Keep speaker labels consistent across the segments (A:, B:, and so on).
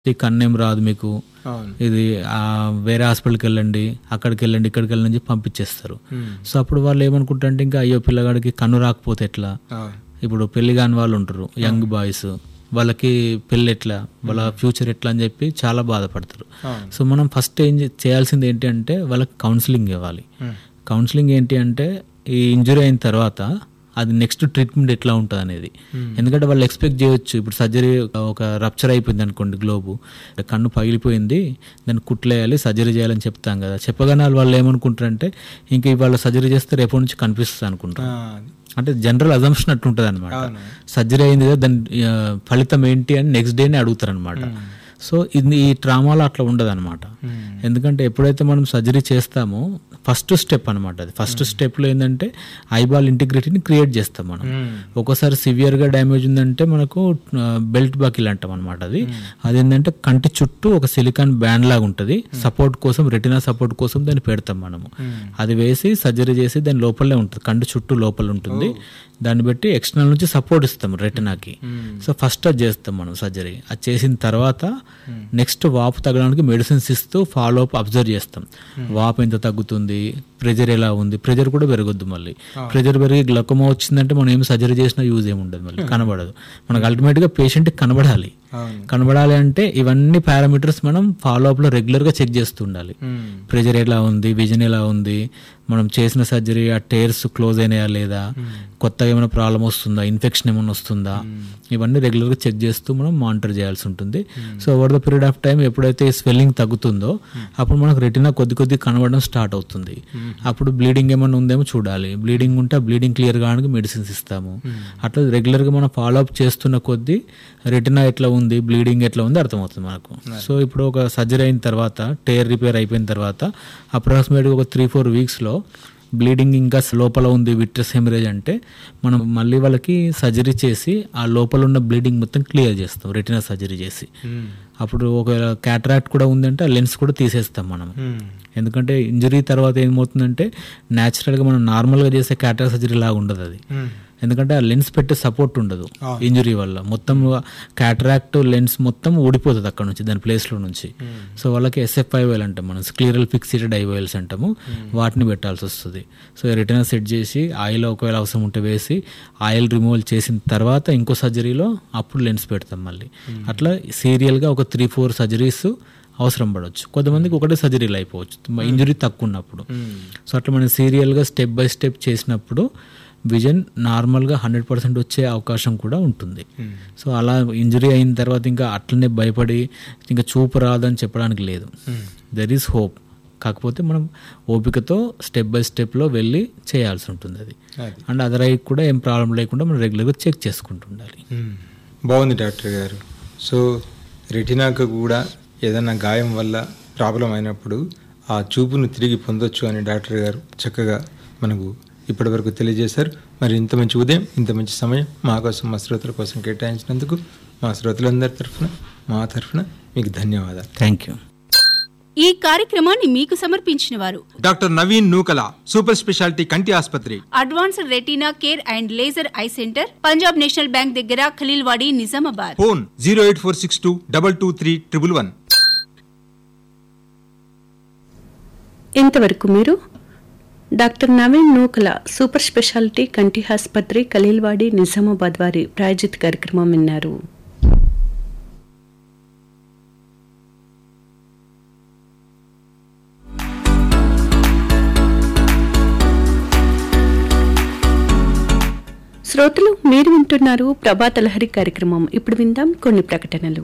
A: ఈ కన్నేం రాదు మీకు
B: అవును
A: ఇది ఆ, వేరే హాస్పిటల్కి వెళ్ళండి అక్కడికి వెళ్ళండి ఇక్కడికి వెళ్ళండి అని చెప్పి పంపించేస్తారు
B: ఉమ్.
A: సో అప్పుడు వాళ్ళు ఏమనుకుంటారంటే ఇంకా అయ్యో పిల్లగాడికి కన్ను రాకపోతే ఎట్లా
B: అవును
A: ఇప్పుడు పెళ్లి కాని వాళ్ళు ఉంటారు యంగ్ బాయ్స్ వాళ్ళకి పెళ్ళి ఎట్లా వాళ్ళ ఫ్యూచర్ ఎట్లా అని చెప్పి చాలా బాధపడతారు
B: అవును
A: సో మనం ఫస్ట్ ఏం చే- చేయాల్సింది ఏంటి అంటే వాళ్ళకి కౌన్సిలింగ్ ఇవ్వాలి
B: ఉమ్.
A: కౌన్సిలింగ్ ఏంటి అంటే ఈ ఇంజురీ అయిన తర్వాత అది నెక్స్ట్ ట్రీట్మెంట్ ఎట్లా ఉంటుంది అనేది ఎందుకంటే వాళ్ళు ఎక్స్పెక్ట్ చేయొచ్చు ఇప్పుడు సర్జరీ ఒక రప్చర్ అయిపోయింది అనుకోండి గ్లోబు కన్ను పగిలిపోయింది దాన్ని కుట్లేయాలి సర్జరీ చేయాలని చెప్తాం కదా చెప్పగానే వాళ్ళు వాళ్ళు ఏమనుకుంటారంటే ఇంకా ఇవాళ సర్జరీ చేస్తే రేపటి నుంచి కనిపిస్తుంది అనుకుంటారు
B: ఆ,
A: అంటే జనరల్ అజంప్షన్ అట్టుంటుంది అనమాట
B: అవును
A: సర్జరీ అయింది కదా దాని ఆ, ఫలితం ఏంటి అని నెక్స్ట్ డేనే అడుగుతారు అనమాట సో ఇది ఈ ట్రామాలో అట్లా ఉండదు అనమాట
B: ఉమ్.
A: ఎందుకంటే ఎప్పుడైతే మనం సర్జరీ చేస్తామో ఫస్ట్ స్టెప్ అనమాట అది ఫస్ట్ స్టెప్లో ఏంటంటే ఐబాల్ ఇంటిగ్రిటీని క్రియేట్ చేస్తాం మనం
B: ఉమ్.
A: ఒక్కోసారి సివియర్గా డ్యామేజ్ ఉందంటే మనకు బెల్ట్ బకిల్ అంటాం అనమాట అది అదేంటంటే కంటి చుట్టూ ఒక సిలికాన్ బ్యాండ్ లాగా ఉంటుంది సపోర్ట్ కోసం రెటినా సపోర్ట్ కోసం దాన్ని పెడతాం మనము
B: ఉమ్.
A: అది వేసి సర్జరీ చేసి దాని లోపలనే ఉంటుంది కంటి చుట్టూ లోపల ఉంటుంది దాన్ని బట్టి ఎక్స్టర్నల్ నుంచి సపోర్ట్ ఇస్తాం రెటినాకి
B: ఉమ్.
A: సో ఫస్ట్ అది చేస్తాం మనం సర్జరీ అది చేసిన తర్వాత నెక్స్ట్ వాపు తగ్గడానికి మెడిసిన్స్ ఇస్తూ ఫాలో అప్ అబ్జర్వ్ చేస్తాం వాపు ఎంత తగ్గుతుంది ప్రెజర్ ఎలా ఉంది ప్రెజర్ కూడా పెరగొద్దు మళ్ళీ ప్రెజర్ పెరిగి గ్లకోమా వచ్చిందంటే మనం ఏం సర్జరీ చేసినా యూజ్ ఏమి ఉండదు మళ్ళీ కనబడదు మనకు అల్టిమేట్గా పేషెంట్కి కనబడాలి
B: అవును
A: కనబడాలి అంటే ఇవన్నీ పారామీటర్స్ మనం ఫాలో అప్లో రెగ్యులర్గా చెక్ చేస్తూ ఉండాలి
B: ఉమ్.
A: ప్రెజర్ ఎలా ఉంది విజన్ ఎలా ఉంది మనం చేసిన సర్జరీ ఆ టైర్స్ క్లోజ్ అయినాయా లేదా కొత్తగా ఏమైనా ప్రాబ్లం వస్తుందా ఇన్ఫెక్షన్ ఏమైనా వస్తుందా ఇవన్నీ రెగ్యులర్గా చెక్ చేస్తూ మనం మానిటర్ చేయాల్సి ఉంటుంది so over the period of time ఎప్పుడైతే స్వెల్లింగ్ తగ్గుతుందో అప్పుడు మనకు రెటినా కొద్ది కొద్ది కనబడడం స్టార్ట్ అవుతుంది అప్పుడు బ్లీడింగ్ ఏమైనా ఉందేమో చూడాలి బ్లీడింగ్ ఉంటే ఆ బ్లీడింగ్ క్లియర్ కావడానికి మెడిసిన్స్ ఇస్తాము అట్లా రెగ్యులర్గా మనం ఫాలో అప్ చేస్తున్న కొద్దీ రెటినా ఎట్లా ఉంది బ్లీడింగ్ ఎట్లా ఉంది అర్థమవుతుంది మనకు సో ఇప్పుడు ఒక సర్జరీ అయిన తర్వాత టైర్ రిపేర్ అయిపోయిన తర్వాత అప్రాక్సిమేట్గా ఒక త్రీ ఫోర్ వీక్స్లో బ్లీడింగ్ ఇంకా లోపల ఉంది విట్రస్ హెమరేజ్ అంటే మనం మళ్ళీ వాళ్ళకి సర్జరీ చేసి ఆ లోపల ఉన్న బ్లీడింగ్ మొత్తం క్లియర్ చేస్తాం రెటినా సర్జరీ చేసి
B: ఉమ్.
A: అప్పుడు ఒక క్యాటరాక్ట్ కూడా ఉందంటే ఆ లెన్స్ కూడా తీసేస్తాం మనం
B: ఉమ్.
A: ఎందుకంటే ఇంజరీ తర్వాత ఏమవుతుందంటే న్యాచురల్గా మనం నార్మల్గా చేసే క్యాటరాక్ట్ సర్జరీ లాగా ఉండదు అది
B: ఉమ్.
A: ఎందుకంటే ఆ లెన్స్ పెట్టే సపోర్ట్ ఉండదు
B: అవును.
A: ఇంజరీ వల్ల మొత్తం క్యాటరాక్ట్ లెన్స్ మొత్తం ఊడిపోతుంది అక్కడ నుంచి దాని ప్లేస్లో నుంచి సో వాళ్ళకి ఎస్ఎఫ్ ఐవైల్ అంటాం మనం స్క్లీరల్ ఫిక్సిటెడ్ ఐవైల్స్ అంటాము వాటిని పెట్టాల్సి వస్తుంది సో రిటర్న్ సెట్ చేసి ఆయిల్ ఒకవేళ అవసరం ఉంటే వేసి ఆయిల్ రిమూవల్ చేసిన తర్వాత ఇంకో సర్జరీలో అప్పుడు లెన్స్ పెడతాం మళ్ళీ అట్లా సీరియల్గా ఒక త్రీ ఫోర్ సర్జరీస్ అవసరం పడవచ్చు కొంతమందికి ఒకటే సర్జరీలు అయిపోవచ్చు ఇంజరీ తక్కువ ఉన్నప్పుడు
B: ఉమ్.
A: సో అట్లా మనం సీరియల్గా స్టెప్ బై స్టెప్ చేసినప్పుడు విజన్ నార్మల్గా హండ్రెడ్ పర్సెంట్ వచ్చే అవకాశం కూడా ఉంటుంది
B: ఉమ్.
A: సో అలా ఇంజరీ అయిన తర్వాత ఇంకా అట్లనే భయపడి ఇంకా చూపు రాదని చెప్పడానికి లేదు
B: ఉమ్.
A: దెర్ ఈస్ హోప్ కాకపోతే మనం ఓపికతో స్టెప్ బై స్టెప్లో వెళ్ళి చేయాల్సి ఉంటుంది అది
B: అది
A: అండ్ అదర్ ఐకి కూడా ఏం ప్రాబ్లం లేకుండా మనం రెగ్యులర్గా చెక్ చేసుకుంటుండాలి
B: మ్మ్. బాగుంది డాక్టర్ గారు సో రెటినాకు కూడా ఏదైనా గాయం వల్ల ప్రాబ్లం అయినప్పుడు ఆ చూపును తిరిగి పొందొచ్చు అని డాక్టర్ గారు చక్కగా మనకు ఇప్పటివరకు తెలియజేశారు మరి ఇంత మంచి ఉదయం ఇంత మంచి సమయం మా కోసం మా శ్రోతల కోసం కేటాయించినందుకు మా శ్రోతలందరి తరఫున మా తరఫున మీకు ధన్యవాదాలు
A: థ్యాంక్ యూ
C: ఈ కార్యక్రమాన్ని మీకు సమర్పించిన వారు
B: doctor Naveen Nukala super speciality కంటి ఆసుపత్రి
C: advanced retina care and laser eye centre Punjab national bank దగ్గర Khaleelwadi Nizamabad
B: phone zero eight four six two double two three triple one
D: ఇంతవరకు మీరు doctor Naveen Nukala super speciality కంటి ఆసుపత్రి ఖలీల్వాడి నిజామాబాద్ వారి ప్రాయోజిత కార్యక్రమం విన్నారు శ్రోతలు మీరు వింటున్నారు ప్రభాత లహరి కార్యక్రమం ఇప్పుడు విందాం కొన్ని ప్రకటనలు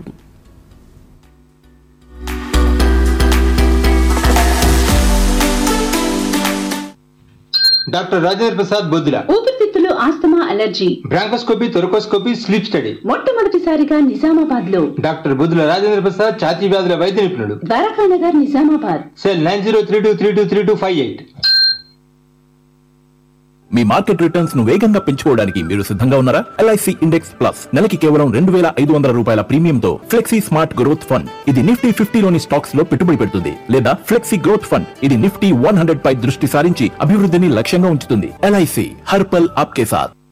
B: డాక్టర్ రాజేంద్ర ప్రసాద్ బొద్దుల
E: ఊపిరితిత్తులు asthma allergy
B: bronchoscopy thoracoscopy sleep study
E: మొట్టమొదటిసారిగా నిజామాబాద్ లో
B: డాక్టర్ బుద్ధుల రాజేంద్ర ప్రసాద్ ఛాతీ వ్యాధుల వైద్య నిపుణుడు
E: Dwaraka Nagar Nizamabad
B: cell nine zero three two three two three two five eight
F: మీ మార్కెట్ రిటర్న్స్ ను వేగంగా పెంచుకోవడానికి మీరు సిద్ధంగా ఉన్నారా ఎల్ఐసి ఇండెక్స్ ప్లస్ నెలకి కేవలం రెండు వేల ఐదు వందల రూపాయల ప్రీమియంతో ఫ్లెక్సీ స్మార్ట్ గ్రోత్ ఫండ్ ఇది నిఫ్టీ ఫిఫ్టీలోని స్టాక్స్ లో పెట్టుబడి పెడుతుంది లేదా ఫ్లెక్సీ గ్రోత్ ఫండ్ ఇది నిఫ్టీ వన్ హండ్రెడ్ పై దృష్టి సారించి అభివృద్ధిని లక్ష్యంగా ఉంచుతుంది ఎల్ఐసి హర్పల్ ఆప్కే సాత్